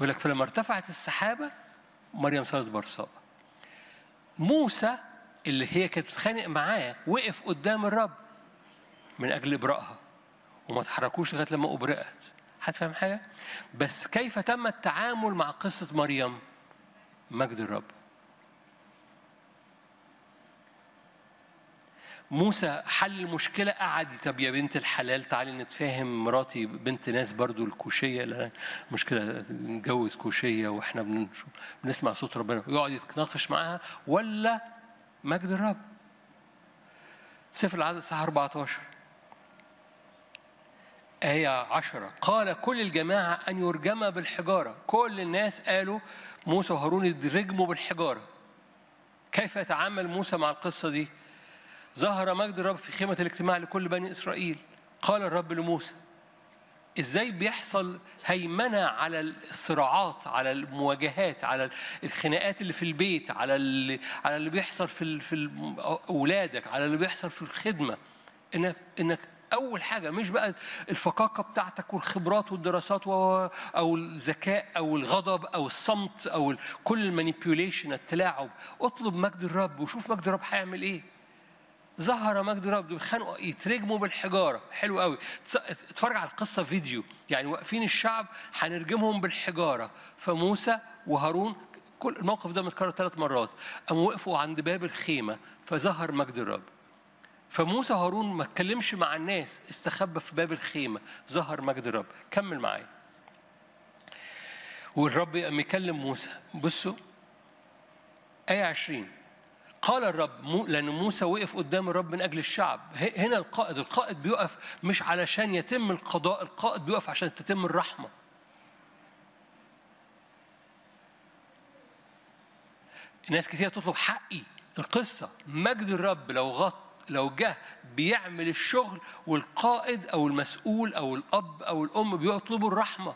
يقول لك فلما ارتفعت السحابة مريم صارت برصاء موسى اللي هي كانت بتتخانق معاه وقف قدام الرب من أجل إبرائها وما تحركوش لغاية لما أبرئت هتفهم حاجة؟ بس كيف تم التعامل مع قصة مريم؟ مجد الرب موسى حل المشكلة قعد طب يا بنت الحلال تعالي نتفاهم مراتي بنت ناس برضو الكوشية لا مشكلة نتجوز كوشية واحنا بنشوف بنسمع صوت ربنا يقعد يتناقش معاها ولا مجد الرب سفر العدد الساعة 14 آية عشرة قال كل الجماعة أن يرجم بالحجارة كل الناس قالوا موسى وهارون يرجموا بالحجارة كيف يتعامل موسى مع القصة دي ظهر مجد الرب في خيمة الاجتماع لكل بني إسرائيل قال الرب لموسى ازاي بيحصل هيمنه على الصراعات على المواجهات على الخناقات اللي في البيت على اللي على اللي بيحصل في في اولادك على اللي بيحصل في الخدمه انك انك اول حاجه مش بقى الفقاقه بتاعتك والخبرات والدراسات او الذكاء او الغضب او الصمت او كل المانيبيوليشن التلاعب اطلب مجد الرب وشوف مجد الرب هيعمل ايه ظهر مجد الرب بيتخانقوا يترجموا بالحجاره حلو قوي اتفرج على القصه فيديو يعني واقفين الشعب هنرجمهم بالحجاره فموسى وهارون كل الموقف ده متكرر ثلاث مرات قاموا وقفوا عند باب الخيمه فظهر مجد الرب فموسى هارون ما اتكلمش مع الناس استخبى في باب الخيمه ظهر مجد الرب كمل معايا والرب قام يكلم موسى بصوا آية 20 قال الرب مو لأن موسى وقف قدام الرب من أجل الشعب هنا القائد القائد بيقف مش علشان يتم القضاء القائد بيقف عشان تتم الرحمة ناس كتير تطلب حقي القصة مجد الرب لو غط لو جه بيعمل الشغل والقائد أو المسؤول أو الأب أو الأم بيطلبوا الرحمة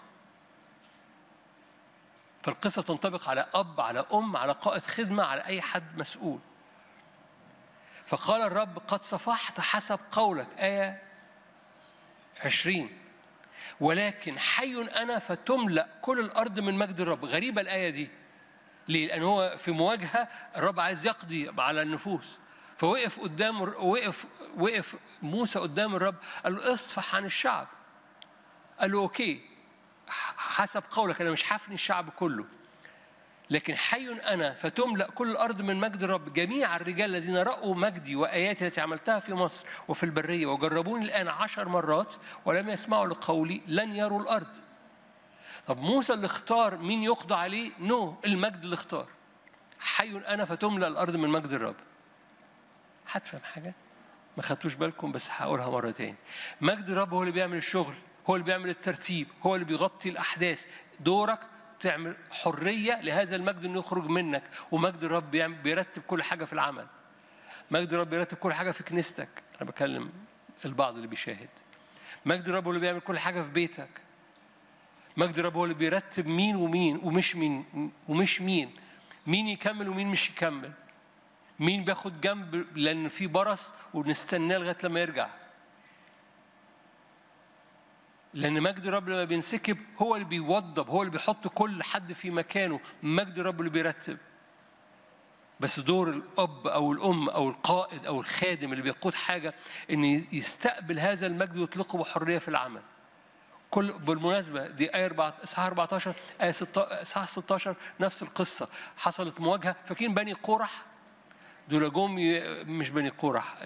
فالقصة تنطبق على أب على أم على قائد خدمة على أي حد مسؤول فقال الرب قد صفحت حسب قولك آية عشرين ولكن حي أنا فتملأ كل الأرض من مجد الرب غريبة الآية دي ليه؟ لأن هو في مواجهة الرب عايز يقضي على النفوس فوقف قدام وقف وقف موسى قدام الرب قال له اصفح عن الشعب قال له اوكي حسب قولك انا مش هفني الشعب كله لكن حي انا فتملا كل الارض من مجد الرب جميع الرجال الذين راوا مجدي واياتي التي عملتها في مصر وفي البريه وجربوني الان عشر مرات ولم يسمعوا لقولي لن يروا الارض طب موسى اللي اختار مين يقضى عليه نو no. المجد اللي اختار حي انا فتملا الارض من مجد الرب هتفهم حاجه ما خدتوش بالكم بس هقولها مره تاني مجد الرب هو اللي بيعمل الشغل هو اللي بيعمل الترتيب هو اللي بيغطي الأحداث دورك تعمل حرية لهذا المجد إنه يخرج منك ومجد الرب بيعمل بيرتب كل حاجة في العمل مجد الرب بيرتب كل حاجة في كنيستك أنا بكلم البعض اللي بيشاهد مجد الرب هو اللي بيعمل كل حاجة في بيتك مجد الرب هو اللي بيرتب مين ومين ومش مين ومش مين مين يكمل ومين مش يكمل مين بياخد جنب لأن في برص ونستناه لغاية لما يرجع لأن مجد الرب لما بينسكب هو اللي بيوضب هو اللي بيحط كل حد في مكانه مجد الرب اللي بيرتب بس دور الأب أو الأم أو القائد أو الخادم اللي بيقود حاجة إن يستقبل هذا المجد ويطلقه بحرية في العمل كل بالمناسبة دي آية 4 إصحاح 14 آية 16 إصحاح 16 نفس القصة حصلت مواجهة فاكرين بني قورح دول جم مش بني قورح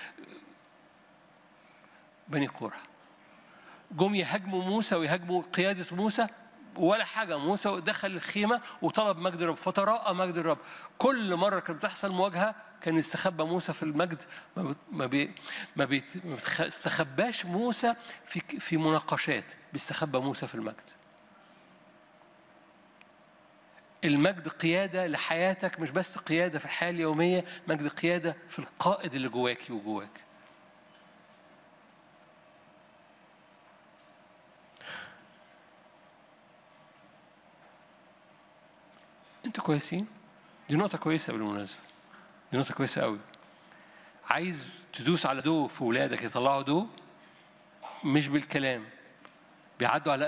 بني قورح جم يهاجموا موسى ويهاجموا قيادة موسى ولا حاجة موسى دخل الخيمة وطلب مجد الرب فتراءى مجد الرب كل مرة كانت بتحصل مواجهة كان يستخبى موسى في المجد ما بي ما بيستخباش موسى في في مناقشات بيستخبى موسى في المجد المجد قيادة لحياتك مش بس قيادة في الحياة اليومية مجد قيادة في القائد اللي جواكي وجواك انتوا كويسين دي نقطة كويسة بالمناسبة دي نقطة كويسة قوي عايز تدوس على دو في ولادك يطلعوا دو مش بالكلام بيعدوا على